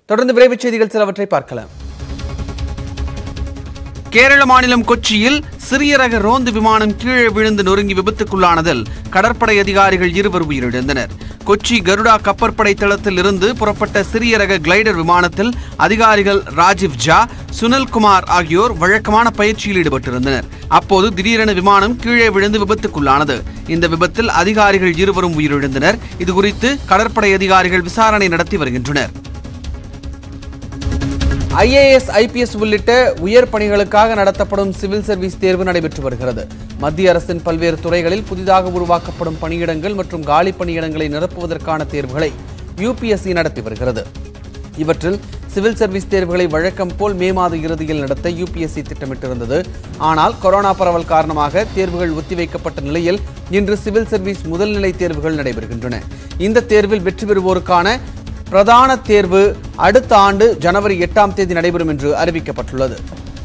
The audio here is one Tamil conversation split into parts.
தொடர்ந்து விரைவுச் செய்திகள் சிலவற்றை பார்க்கலாம் கேரள மாநிலம் கொச்சியில் சிறிய ரக ரோந்து விமானம் கீழே விழுந்து நொறுங்கி விபத்துக்குள்ளானதில் கடற்படை அதிகாரிகள் இருவர் உயிரிழந்தனர் கொச்சி கருடா கப்பற்படை தளத்தில் இருந்து புறப்பட்ட சிறிய ரக கிளைடர் விமானத்தில் அதிகாரிகள் ராஜீவ் ஜா சுனில் குமார் ஆகியோர் வழக்கமான பயிற்சியில் ஈடுபட்டிருந்தனர் அப்போது திடீரென விமானம் கீழே விழுந்து விபத்துக்குள்ளானது இந்த விபத்தில் அதிகாரிகள் இருவரும் உயிரிழந்தனர் இதுகுறித்து கடற்படை அதிகாரிகள் விசாரணை நடத்தி வருகின்றனர் ஐஏஎஸ் ஐபிஎஸ் உள்ளிட்ட உயர் பணிகளுக்காக நடத்தப்படும் சிவில் சர்வீஸ் தேர்வு நடைபெற்று வருகிறது மத்திய அரசின் பல்வேறு துறைகளில் புதிதாக உருவாக்கப்படும் பணியிடங்கள் மற்றும் காலி பணியிடங்களை நிரப்புவதற்கான தேர்வுகளை யூபிஎஸ்சி நடத்தி வருகிறது இவற்றில் சிவில் சர்வீஸ் தேர்வுகளை வழக்கம் போல் மே மாத இறுதியில் நடத்த யூபிஎஸ்சி திட்டமிட்டிருந்தது ஆனால் கொரோனா பரவல் காரணமாக தேர்வுகள் ஒத்திவைக்கப்பட்ட நிலையில் இன்று சிவில் சர்வீஸ் முதல்நிலை தேர்வுகள் நடைபெறுகின்றன இந்த தேர்வில் வெற்றி பெறுவோருக்கான பிரதான தேர்வு அடுத்த ஆண்டு ஜனவரி எட்டாம் தேதி நடைபெறும் என்று அறிவிக்கப்பட்டுள்ளது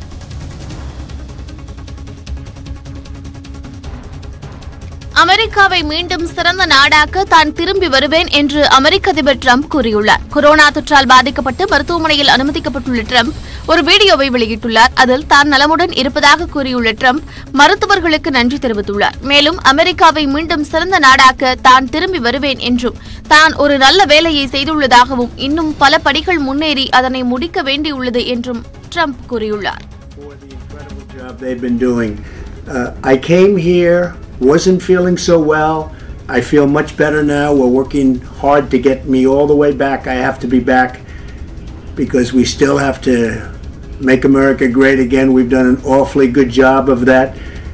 அமெரிக்காவை மீண்டும் சிறந்த நாடாக்க தான் திரும்பி வருவேன் என்று அமெரிக்க அதிபர் ட்ரம்ப் கூறியுள்ளார் கொரோனா தொற்றால் பாதிக்கப்பட்டு மருத்துவமனையில் அனுமதிக்கப்பட்டுள்ள ட்ரம்ப் ஒரு வீடியோவை வெளியிட்டுள்ளார் அதில் தான் நலமுடன் இருப்பதாக கூறியுள்ள ட்ரம்ப் மருத்துவர்களுக்கு நன்றி தெரிவித்துள்ளார் மேலும் அமெரிக்காவை மீண்டும் சிறந்த நாடாக்க தான் திரும்பி வருவேன் என்றும் தான் ஒரு நல்ல வேலையை செய்துள்ளதாகவும் இன்னும் பல படிகள் முன்னேறி அதனை முடிக்க வேண்டியுள்ளது என்றும் ட்ரம்ப் கூறியுள்ளார் for the incredible job they've been doing. Uh, I came here, wasn't feeling so well. I feel much better now. We're working hard to get me all the way back. I have to be back because we still have to make America great again. We've done an awfully good job of that.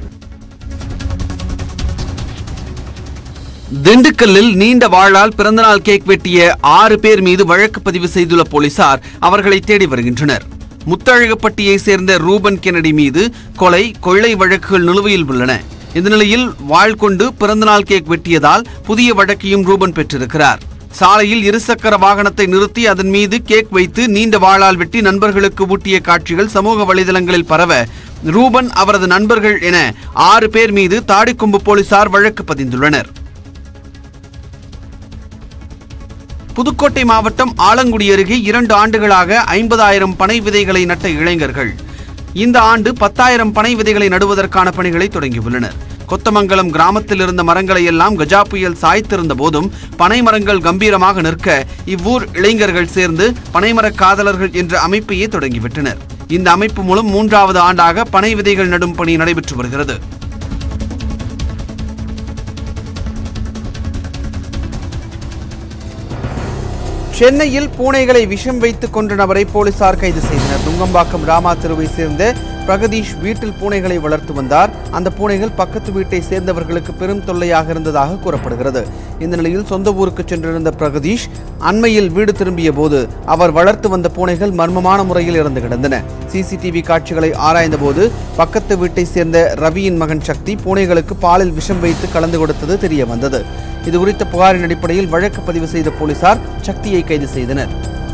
திண்டுக்கல்லில் நீண்ட வாழால் பிறந்தநாள் கேக் வெட்டிய ஆறு பேர் மீது வழக்கு பதிவு செய்துள்ள போலீசார் அவர்களை தேடி வருகின்றனர் முத்தழகப்பட்டியை சேர்ந்த ரூபன் கெனடி மீது கொலை கொள்ளை வழக்குகள் நிலுவையில் உள்ளன இந்த நிலையில் வாழ் கொண்டு பிறந்தநாள் கேக் வெட்டியதால் புதிய வழக்கையும் ரூபன் பெற்றிருக்கிறார் சாலையில் இருசக்கர வாகனத்தை நிறுத்தி அதன் மீது கேக் வைத்து நீண்ட வாளால் வெட்டி நண்பர்களுக்கு ஊட்டிய காட்சிகள் சமூக வலைதளங்களில் பரவ ரூபன் அவரது நண்பர்கள் என ஆறு பேர் மீது தாடிக்கொம்பு போலீசார் வழக்கு பதிந்துள்ளனர் புதுக்கோட்டை மாவட்டம் ஆலங்குடி அருகே இரண்டு ஆண்டுகளாக ஐம்பதாயிரம் பனை விதைகளை நட்ட இளைஞர்கள் இந்த ஆண்டு பத்தாயிரம் பனை விதைகளை நடுவதற்கான பணிகளை தொடங்கியுள்ளனர் கொத்தமங்கலம் கிராமத்தில் இருந்த மரங்களை எல்லாம் கஜா புயல் சாய்த்திருந்த போதும் பனை மரங்கள் கம்பீரமாக நிற்க இவ்வூர் இளைஞர்கள் சேர்ந்து பனைமர காதலர்கள் என்ற அமைப்பையே தொடங்கிவிட்டனர் இந்த அமைப்பு மூலம் மூன்றாவது ஆண்டாக பனை விதைகள் நடும் பணி நடைபெற்று வருகிறது சென்னையில் பூனைகளை விஷம் வைத்து கொன்ற நபரை போலீசார் கைது செய்தனர் நுங்கம்பாக்கம் ராமா தெருவை சேர்ந்த பிரகதீஷ் வீட்டில் பூனைகளை வளர்த்து வந்தார் அந்த பூனைகள் பக்கத்து வீட்டை சேர்ந்தவர்களுக்கு பெரும் தொல்லையாக இருந்ததாக கூறப்படுகிறது இந்த நிலையில் சொந்த ஊருக்கு சென்றிருந்த பிரகதீஷ் அண்மையில் வீடு திரும்பிய போது அவர் வளர்த்து வந்த பூனைகள் மர்மமான முறையில் இறந்து கிடந்தன சிசிடிவி காட்சிகளை ஆராய்ந்தபோது பக்கத்து வீட்டை சேர்ந்த ரவியின் மகன் சக்தி பூனைகளுக்கு பாலில் விஷம் வைத்து கலந்து கொடுத்தது தெரிய வந்தது இது குறித்த புகாரின் அடிப்படையில் வழக்கு பதிவு செய்த போலீசார் சக்தியை கைது செய்தனர்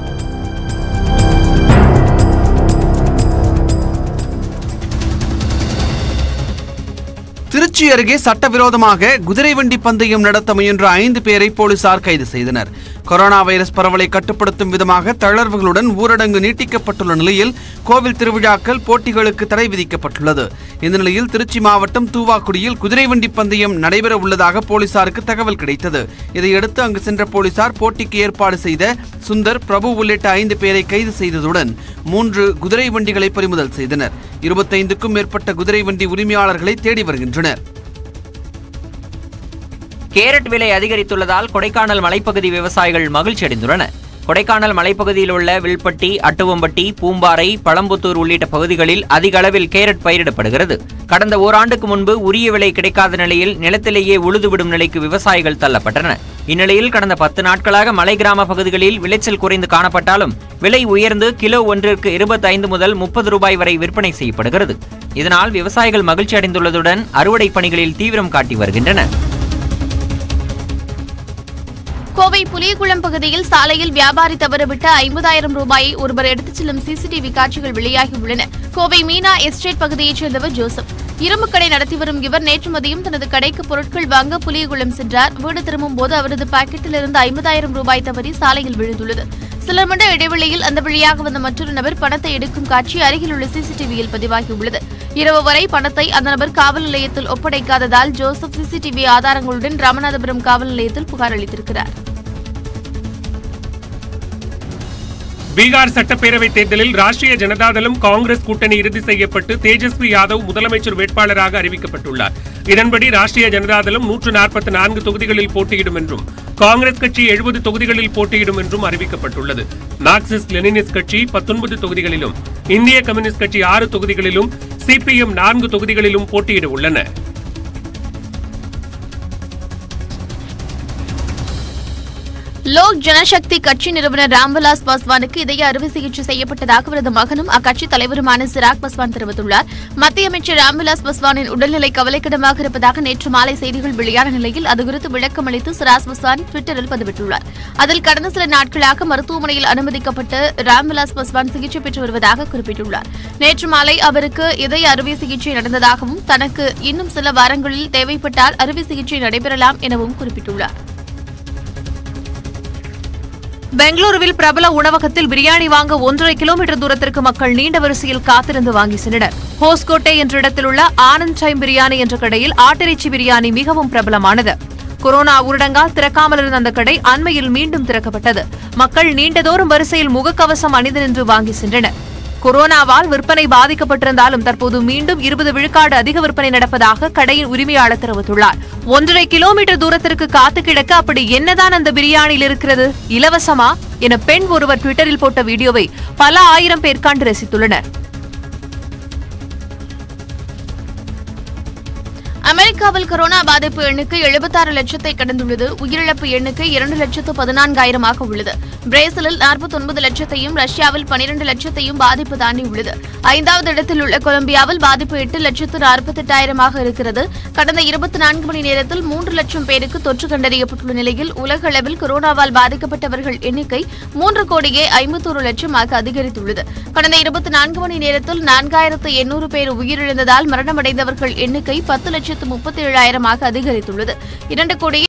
திருச்சி அருகே சட்டவிரோதமாக குதிரை வண்டி பந்தயம் நடத்த முயன்ற ஐந்து பேரை போலீசார் கைது செய்தனர் கொரோனா வைரஸ் பரவலை கட்டுப்படுத்தும் விதமாக தளர்வுகளுடன் ஊரடங்கு நீட்டிக்கப்பட்டுள்ள நிலையில் கோவில் திருவிழாக்கள் போட்டிகளுக்கு தடை விதிக்கப்பட்டுள்ளது இந்த நிலையில் திருச்சி மாவட்டம் தூவாக்குடியில் குதிரை வண்டி பந்தயம் நடைபெற உள்ளதாக போலீசாருக்கு தகவல் கிடைத்தது இதையடுத்து அங்கு சென்ற போலீசார் போட்டிக்கு ஏற்பாடு செய்த சுந்தர் பிரபு உள்ளிட்ட ஐந்து பேரை கைது செய்ததுடன் மூன்று குதிரை வண்டிகளை பறிமுதல் செய்தனர் இருபத்தைந்துக்கும் மேற்பட்ட குதிரை வண்டி உரிமையாளர்களை தேடி வருகின்றனர் கேரட் விலை அதிகரித்துள்ளதால் கொடைக்கானல் மலைப்பகுதி விவசாயிகள் மகிழ்ச்சி அடைந்துள்ளனர் கொடைக்கானல் மலைப்பகுதியில் உள்ள வில்பட்டி அட்டுவம்பட்டி பூம்பாறை பழம்புத்தூர் உள்ளிட்ட பகுதிகளில் அதிக அளவில் கேரட் பயிரிடப்படுகிறது கடந்த ஓராண்டுக்கு முன்பு உரிய விலை கிடைக்காத நிலையில் நிலத்திலேயே உழுதுவிடும் நிலைக்கு விவசாயிகள் தள்ளப்பட்டனர் இந்நிலையில் கடந்த பத்து நாட்களாக மலை கிராம பகுதிகளில் விளைச்சல் குறைந்து காணப்பட்டாலும் விலை உயர்ந்து கிலோ ஒன்றிற்கு இருபத்தைந்து முதல் முப்பது ரூபாய் வரை விற்பனை செய்யப்படுகிறது இதனால் விவசாயிகள் மகிழ்ச்சி அடைந்துள்ளதுடன் அறுவடை பணிகளில் தீவிரம் காட்டி வருகின்றனர் கோவை புலியகுளம் பகுதியில் சாலையில் வியாபாரி தவறவிட்ட ஐம்பதாயிரம் ரூபாயை ஒருவர் எடுத்துச் செல்லும் சிசிடிவி காட்சிகள் வெளியாகியுள்ளன கோவை மீனா எஸ்டேட் பகுதியைச் சேர்ந்தவர் ஜோசப் இரும்பு கடை நடத்தி வரும் இவர் நேற்று மதியம் தனது கடைக்கு பொருட்கள் வாங்க புலியகுளம் சென்றார் வீடு திரும்பும் போது அவரது பாக்கெட்டில் இருந்து ஐம்பதாயிரம் ரூபாய் தவறி சாலையில் விழுந்துள்ளது சில நிமிட இடைவெளியில் அந்த வழியாக வந்த மற்றொரு நபர் பணத்தை எடுக்கும் காட்சி அருகிலுள்ள சிசிடிவியில் பதிவாகியுள்ளது இரவு வரை பணத்தை அந்த நபர் காவல் நிலையத்தில் ஒப்படைக்காததால் ஜோசப் சிசிடிவி ஆதாரங்களுடன் ராமநாதபுரம் காவல் நிலையத்தில் புகார் அளித்திருக்கிறார் பீகார் சட்டப்பேரவை தேர்தலில் ராஷ்டிரிய ஜனதாதளம் காங்கிரஸ் கூட்டணி இறுதி செய்யப்பட்டு தேஜஸ்வி யாதவ் முதலமைச்சர் வேட்பாளராக அறிவிக்கப்பட்டுள்ளார் இதன்படி ராஷ்டிரிய ஜனதாதளம் நூற்று நாற்பத்தி நான்கு தொகுதிகளில் போட்டியிடும் என்றும் காங்கிரஸ் கட்சி எழுபது தொகுதிகளில் போட்டியிடும் என்றும் அறிவிக்கப்பட்டுள்ளது மார்க்சிஸ்ட் லெனினிஸ்ட் கட்சி பத்தொன்பது தொகுதிகளிலும் இந்திய கம்யூனிஸ்ட் கட்சி ஆறு தொகுதிகளிலும் சிபிஎம் நான்கு தொகுதிகளிலும் போட்டியிட உள்ளன லோக் ஜனசக்தி கட்சி நிறுவனர் ராம்விலாஸ் பாஸ்வானுக்கு இதய அறுவை சிகிச்சை செய்யப்பட்டதாக அவரது மகனும் அக்கட்சி தலைவருமான சிராக் பாஸ்வான் தெரிவித்துள்ளார் மத்திய அமைச்சர் ராம்விலாஸ் பாஸ்வானின் உடல்நிலை கவலைக்கிடமாக இருப்பதாக நேற்று மாலை செய்திகள் வெளியான நிலையில் அது குறித்து விளக்கம் அளித்து சிராக் பாஸ்வான் டுவிட்டரில் பதிவிட்டுள்ளார் அதில் கடந்த சில நாட்களாக மருத்துவமனையில் அனுமதிக்கப்பட்டு ராம்விலாஸ் பாஸ்வான் சிகிச்சை பெற்று வருவதாக குறிப்பிட்டுள்ளார் நேற்று மாலை அவருக்கு இதய அறுவை சிகிச்சை நடந்ததாகவும் தனக்கு இன்னும் சில வாரங்களில் தேவைப்பட்டால் அறுவை சிகிச்சை நடைபெறலாம் எனவும் குறிப்பிட்டுள்ளார் பெங்களூருவில் பிரபல உணவகத்தில் பிரியாணி வாங்க ஒன்றரை கிலோமீட்டர் தூரத்திற்கு மக்கள் நீண்ட வரிசையில் காத்திருந்து வாங்கி சென்றனர் ஹோஸ்கோட்டை என்ற இடத்தில் உள்ள ஆனந்த் டைம் பிரியாணி என்ற கடையில் ஆட்டிறைச்சி பிரியாணி மிகவும் பிரபலமானது கொரோனா ஊரடங்கால் திறக்காமல் இருந்த அந்த கடை அண்மையில் மீண்டும் திறக்கப்பட்டது மக்கள் நீண்ட தூரம் வரிசையில் முகக்கவசம் அணிந்து நின்று வாங்கி சென்றனர் கொரோனாவால் விற்பனை பாதிக்கப்பட்டிருந்தாலும் தற்போது மீண்டும் இருபது விழுக்காடு அதிக விற்பனை நடப்பதாக கடையின் உரிமையாளர் தெரிவித்துள்ளார் ஒன்றரை கிலோமீட்டர் தூரத்திற்கு காத்து கிடக்க அப்படி என்னதான் அந்த பிரியாணியில் இருக்கிறது இலவசமா என பெண் ஒருவர் ட்விட்டரில் போட்ட வீடியோவை பல ஆயிரம் பேர் கண்டு ரசித்துள்ளனர் அமெரிக்காவில் கொரோனா பாதிப்பு எண்ணிக்கை எழுபத்தாறு லட்சத்தை கடந்துள்ளது உயிரிழப்பு எண்ணிக்கை இரண்டு லட்சத்து பதினான்காயிரமாக உள்ளது பிரேசிலில் நாற்பத்தொன்பது லட்சத்தையும் ரஷ்யாவில் பனிரெண்டு லட்சத்தையும் பாதிப்பு தாண்டியுள்ளது ஐந்தாவது இடத்தில் உள்ள கொலம்பியாவில் பாதிப்பு எட்டு லட்சத்து நாற்பத்தெட்டாயிரமாக இருக்கிறது கடந்த இருபத்தி நான்கு மணி நேரத்தில் மூன்று லட்சம் பேருக்கு தொற்று கண்டறியப்பட்டுள்ள நிலையில் உலக அளவில் கொரோனாவால் பாதிக்கப்பட்டவர்கள் எண்ணிக்கை மூன்று கோடியே ஐம்பத்தோரு லட்சமாக அதிகரித்துள்ளது கடந்த இருபத்தி நான்கு மணி நேரத்தில் நான்காயிரத்து எண்ணூறு பேர் உயிரிழந்ததால் மரணமடைந்தவர்கள் எண்ணிக்கை பத்து லட்சத்து முப்பத்தி ஏழாயிரமாக அதிகரித்துள்ளது இரண்டு கோடியே